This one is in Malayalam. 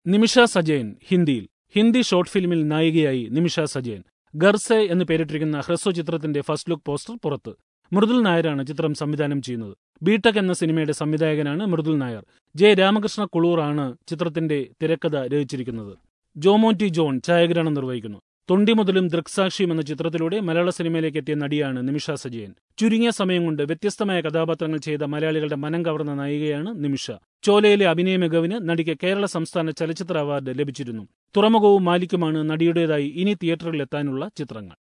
നിമിഷ സജയൻ ഹിന്ദിയിൽ ഹിന്ദി ഷോർട്ട് ഫിലിമിൽ നായികയായി നിമിഷ സജയൻ ഗർസെ എന്ന് പേരിട്ടിരിക്കുന്ന ഹ്രസ്വ ചിത്രത്തിന്റെ ഫസ്റ്റ് ലുക്ക് പോസ്റ്റർ പുറത്ത് മൃദുൽ നായരാണ് ചിത്രം സംവിധാനം ചെയ്യുന്നത് ബിടെക് എന്ന സിനിമയുടെ സംവിധായകനാണ് മൃദുൽ നായർ ജെ രാമകൃഷ്ണ കുളൂറാണ് ചിത്രത്തിന്റെ തിരക്കഥ രചിച്ചിരിക്കുന്നത് ജോമോൻ ടി ജോൺ ഛായാഗ്രഹണം നിർവഹിക്കുന്നു തൊണ്ടി മുതലും ദൃക്സാക്ഷിയും എന്ന ചിത്രത്തിലൂടെ മലയാള സിനിമയിലേക്ക് എത്തിയ നടിയാണ് നിമിഷ സജയൻ ചുരുങ്ങിയ സമയം കൊണ്ട് വ്യത്യസ്തമായ കഥാപാത്രങ്ങൾ ചെയ്ത മലയാളികളുടെ മനം കവർന്ന നായികയാണ് നിമിഷ ചോലയിലെ അഭിനയ മികവിന് നടിക്ക് കേരള സംസ്ഥാന ചലച്ചിത്ര അവാർഡ് ലഭിച്ചിരുന്നു തുറമുഖവും മാലിക്കുമാണ് നടിയുടേതായി ഇനി തിയേറ്ററിൽ എത്താനുള്ള ചിത്രങ്ങൾ